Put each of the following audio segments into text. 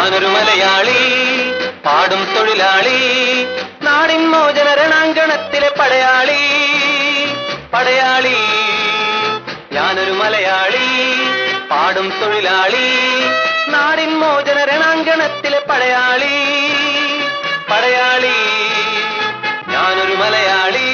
ഞാനൊരു മലയാളി പാടും തൊഴിലാളി നാടിൻ മോചന രണാങ്കണത്തിലെ പടയാളി പടയാളി ഞാനൊരു മലയാളി പാടും തൊഴിലാളി നാടിൻ മോചന രണാങ്കണത്തിലെ പടയാളി പടയാളി ഞാനൊരു മലയാളി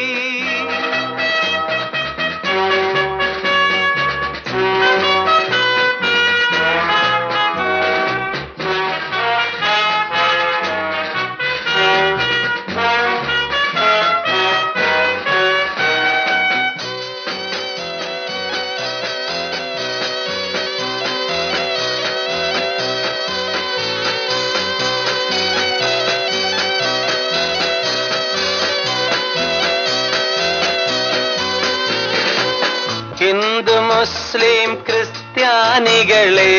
ഹിന്ദു മുസ്ലിം ക്രിസ്ത്യാനികളെ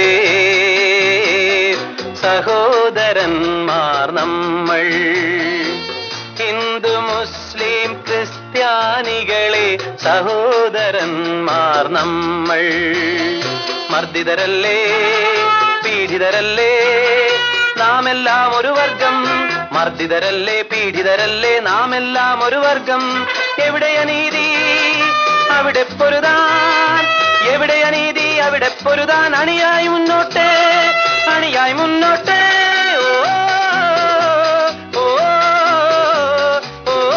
സഹോദരന്മാർ നമ്മൾ ഹിന്ദു മുസ്ലിം ക്രിസ്ത്യാനികളെ സഹോദരന്മാർ നമ്മൾ മർദ്ദിതരല്ലേ പീഡിതരല്ലേ നാം എല്ലാം ഒരു വർഗം മർദ്ദിതരല്ലേ പീഡിതരല്ലേ നാം എല്ലാം ഒരു വർഗം എവിടെ അനീതി അവിടെ പൊരുതാൻ എവിടെ അനീതി അവിടെ പൊരുതാൻ അണിയായി മുന്നോട്ട് അണിയായി മുന്നോട്ട് ഓ, ഓ, ഓ, ഓ.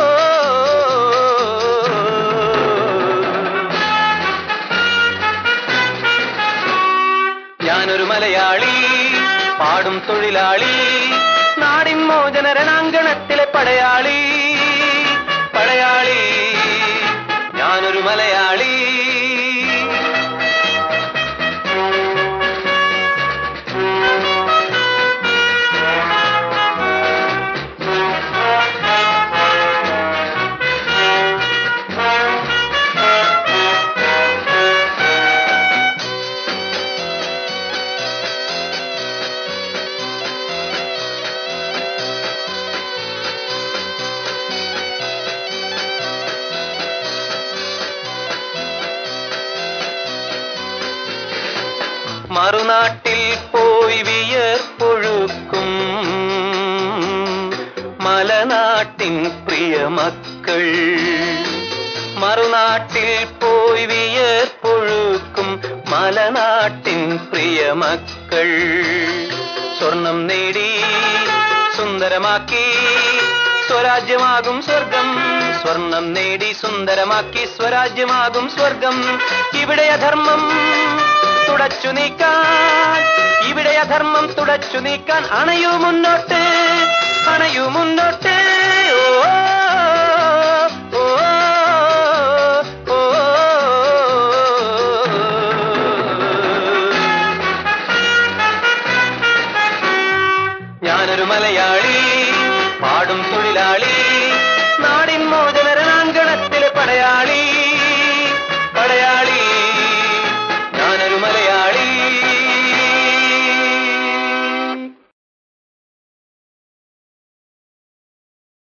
ഞാനൊരു മലയാളി പാടും തൊഴിലാളി നാടിൻ മോചന രണാങ്കണത്തിലെ പടയാളി പടയാളി ഞാനൊരു മലയാളി മറുനാട്ടിൽ പോയി വിയർപ്പൊഴുക്കും മലനാട്ടിൻ പ്രിയ മക്കൾ മറുനാട്ടിൽ പോയി വിയർപ്പൊഴുക്കും മലനാട്ടിൻ പ്രിയ മക്കൾ സ്വർണം നേടി സുന്ദരമാക്കി സ്വരാജ്യമാകും സ്വർഗം സ്വർണം നേടി സുന്ദരമാക്കി സ്വരാജ്യമാകും സ്വർഗം ഇവിടെ അധർമ്മം തുടച്ചു നീക്കാൻ ഇവിടെ അധർമ്മം തുടച്ചു നീക്കാൻ അണയൂ മുന്നോട്ട് അണയൂ മുന്നോട്ട്